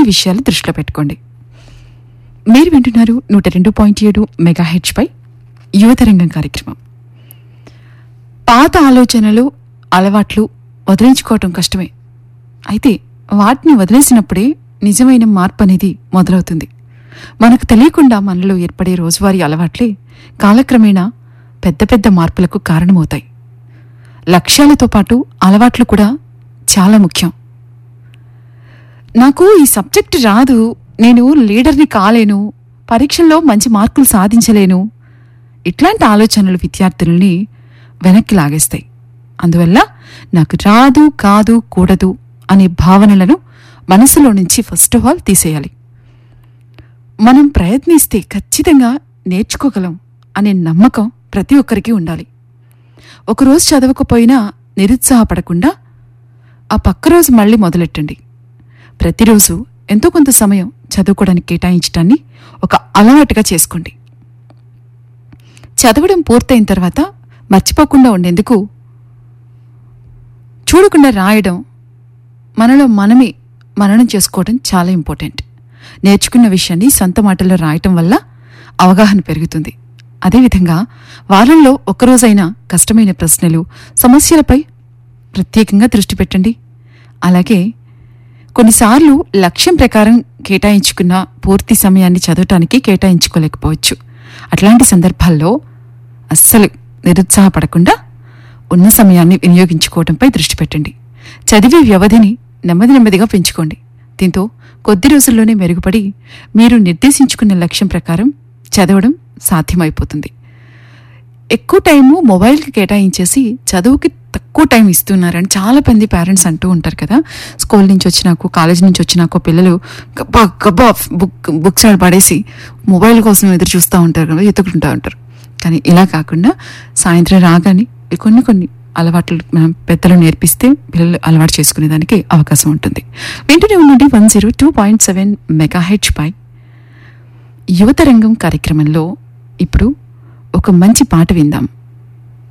విషయాలు దృష్టిలో పెట్టుకోండి మీరు వింటున్నారు నూట రెండు పాయింట్ ఏడు మెగా హెచ్పై యువతరంగం కార్యక్రమం పాత ఆలోచనలు అలవాట్లు వదిలించుకోవటం కష్టమే అయితే వాటిని వదిలేసినప్పుడే నిజమైన మార్పు అనేది మొదలవుతుంది మనకు తెలియకుండా మనలో ఏర్పడే రోజువారీ అలవాట్లే కాలక్రమేణా పెద్ద పెద్ద మార్పులకు కారణమవుతాయి లక్ష్యాలతో పాటు అలవాట్లు కూడా చాలా ముఖ్యం నాకు ఈ సబ్జెక్ట్ రాదు నేను లీడర్ని కాలేను పరీక్షల్లో మంచి మార్కులు సాధించలేను ఇట్లాంటి ఆలోచనలు విద్యార్థులని వెనక్కి లాగేస్తాయి అందువల్ల నాకు రాదు కాదు కూడదు అనే భావనలను మనసులో నుంచి ఫస్ట్ ఆఫ్ ఆల్ తీసేయాలి మనం ప్రయత్నిస్తే ఖచ్చితంగా నేర్చుకోగలం అనే నమ్మకం ప్రతి ఒక్కరికి ఉండాలి ఒకరోజు చదవకపోయినా నిరుత్సాహపడకుండా ఆ పక్క రోజు మళ్ళీ మొదలెట్టండి ప్రతిరోజు ఎంతో కొంత సమయం చదువుకోవడానికి కేటాయించడాన్ని ఒక అలవాటుగా చేసుకోండి చదవడం పూర్తయిన తర్వాత మర్చిపోకుండా ఉండేందుకు చూడకుండా రాయడం మనలో మనమే మననం చేసుకోవడం చాలా ఇంపార్టెంట్ నేర్చుకున్న విషయాన్ని సొంత మాటల్లో రాయటం వల్ల అవగాహన పెరుగుతుంది అదేవిధంగా వారంలో ఒక్కరోజైనా కష్టమైన ప్రశ్నలు సమస్యలపై ప్రత్యేకంగా దృష్టి పెట్టండి అలాగే కొన్నిసార్లు లక్ష్యం ప్రకారం కేటాయించుకున్న పూర్తి సమయాన్ని చదవటానికి కేటాయించుకోలేకపోవచ్చు అట్లాంటి సందర్భాల్లో అస్సలు నిరుత్సాహపడకుండా ఉన్న సమయాన్ని వినియోగించుకోవడంపై దృష్టి పెట్టండి చదివే వ్యవధిని నెమ్మది నెమ్మదిగా పెంచుకోండి దీంతో కొద్ది రోజుల్లోనే మెరుగుపడి మీరు నిర్దేశించుకున్న లక్ష్యం ప్రకారం చదవడం సాధ్యమైపోతుంది ఎక్కువ టైము మొబైల్కి కేటాయించేసి చదువుకి తక్కువ టైం ఇస్తున్నారని చాలా మంది పేరెంట్స్ అంటూ ఉంటారు కదా స్కూల్ నుంచి వచ్చినాకో కాలేజ్ నుంచి వచ్చినాకో పిల్లలు గబ్బా గబ్బా బుక్ బుక్స్ ఆడ పడేసి మొబైల్ కోసం ఎదురు చూస్తూ ఉంటారు కదా ఎత్తుకుంటూ ఉంటారు కానీ ఇలా కాకుండా సాయంత్రం రాగానే కొన్ని కొన్ని అలవాట్లు మనం పెద్దలు నేర్పిస్తే పిల్లలు అలవాటు చేసుకునేదానికి అవకాశం ఉంటుంది వింటూనే ఉండండి one zero two point seven megahertz పై యువతరంగం కార్యక్రమంలో ఇప్పుడు ఒక మంచి పాట విందాం